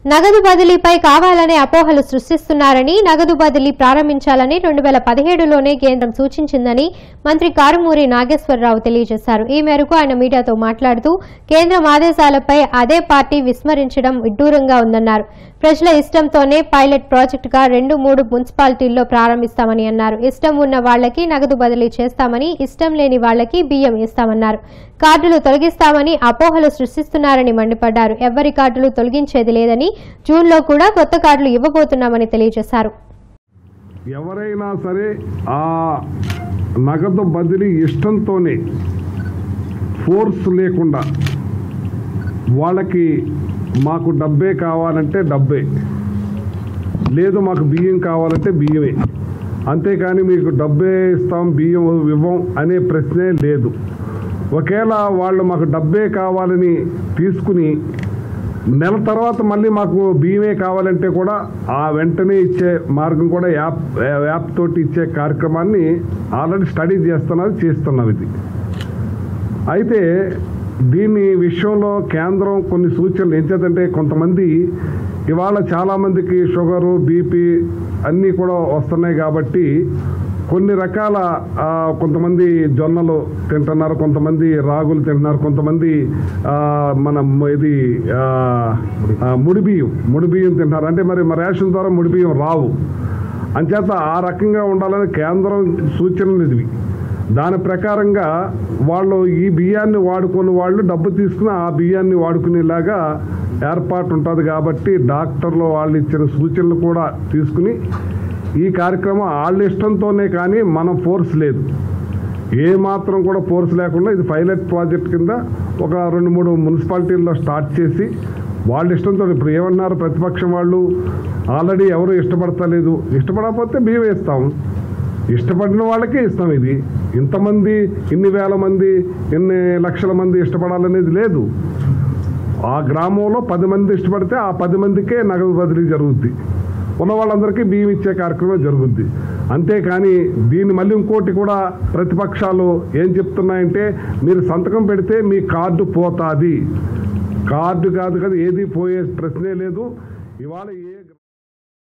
నగదు బదిలీపై కావాలనే అపోహలు సృష్టిస్తున్నారని నగదు బదిలీ ప్రారంభించాలని రెండు వేల పదిహేడులోనే కేంద్రం సూచించిందని మంత్రి కారుమూరి నాగేశ్వరరావు తెలియజేశారు ఈ మేరకు ఆయన మీడియాతో మాట్లాడుతూ కేంద్రం ఆదేశాలపై అదే పార్టీ విస్మరించడం విడ్డూరంగా ఉందన్నారు ప్రజల ఇష్టంతోనే పైలట్ ప్రాజెక్టుగా రెండు మూడు మున్సిపాలిటీల్లో ప్రారంభిస్తామని అన్నారు ఇష్టం ఉన్న వాళ్లకి నగదు బదిలీ చేస్తామని ఇష్టం లేని వాళ్లకి బియ్యం ఇస్తామన్నారు కార్డులు తొలగిస్తామని అపోహలు సృష్టిస్తున్నారని మండిపడ్డారు ఎవరి కార్డులు తొలగించేది లేదని జూన్లో కూడా కొత్త కార్డులు ఇవ్వబోతున్నామని తెలియజేశారు ఎవరైనా సరే ఆ నగదు బదిలీ ఇష్టంతోనే ఫోర్స్ లేకుండా వాళ్ళకి మాకు డబ్బే కావాలంటే డబ్బే లేదు మాకు బియ్యం కావాలంటే బియ్యమే అంతేకాని మీకు డబ్బే ఇస్తాం బియ్యం ఇవ్వం అనే ప్రశ్నే లేదు ఒకవేళ వాళ్ళు మాకు డబ్బే కావాలని తీసుకుని నెల తర్వాత మళ్ళీ మాకు బియ్యమే కావాలంటే కూడా ఆ వెంటనే ఇచ్చే మార్గం కూడా యాప్ యాప్ తోటి ఇచ్చే కార్యక్రమాన్ని ఆల్రెడీ స్టడీ చేస్తున్నారు చేస్తున్నాం ఇది అయితే దీని విషయంలో కేంద్రం కొన్ని సూచనలు ఏం చేద్దంటే కొంతమంది ఇవాళ చాలామందికి షుగరు బీపీ అన్నీ కూడా వస్తున్నాయి కాబట్టి కొన్ని రకాల ఆ, కొంతమంది జొన్నలు తింటున్నారు కొంతమంది రాగులు తింటున్నారు కొంతమంది ఆ, మన మ- ఇది ఆ, ఆ, ముడి బియ్యం ముడి బియ్యం తింటున్నారు అంటే మరి మా రేషన్ ద్వారా ముడి బియ్యం రావు అంచేత ఆ రకంగా ఉండాలని కేంద్రం సూచనలు ఇవి దాని ప్రకారంగా వాళ్ళు ఈ బియ్యాన్ని వాడుకుని వాళ్ళు డబ్బు తీసుకుని ఆ బియ్యాన్ని వాడుకునేలాగా ఏర్పాటు ఉంటుంది కాబట్టి డాక్టర్లు వాళ్ళు ఇచ్చిన సూచనలు కూడా తీసుకుని ఈ కార్యక్రమం వాళ్ళ ఇష్టంతోనే కానీ మనం ఫోర్స్ లేదు ఏ మాత్రం కూడా ఫోర్స్ లేకుండా ఇది పైలట్ ప్రాజెక్ట్ కింద ఒక రెండు మూడు మున్సిపాలిటీల్లో స్టార్ట్ చేసి వాళ్ళ ఇష్టంతో ఇప్పుడు ఏమన్నారు ప్రతిపక్షం వాళ్ళు ఆల్రెడీ ఎవరు ఇష్టపడతలేదు ఇష్టపడకపోతే బియ్యం వేస్తాం ఇష్టపడిన వాళ్ళకే ఇస్తాం ఇది ఇంతమంది ఇన్ని వేల మంది ఇన్ని లక్షల మంది ఇష్టపడాలనేది లేదు ఆ గ్రామంలో పది మంది ఇష్టపడితే ఆ పది మందికే నగదు బదిలీ జరుగుద్ది ఉన్న వాళ్ళందరికీ బియ్యం ఇచ్చే కార్యక్రమం జరుగుద్ది అంతేకాని దీన్ని మళ్ళీ ఇంకోటి కూడా ప్రతిపక్షాలు ఏం చెప్తున్నాయంటే మీరు సంతకం పెడితే మీ కార్డు పోతాది కార్డు కాదు కదా ఏది పోయే ప్రశ్నే లేదు ఇవాళ ఏ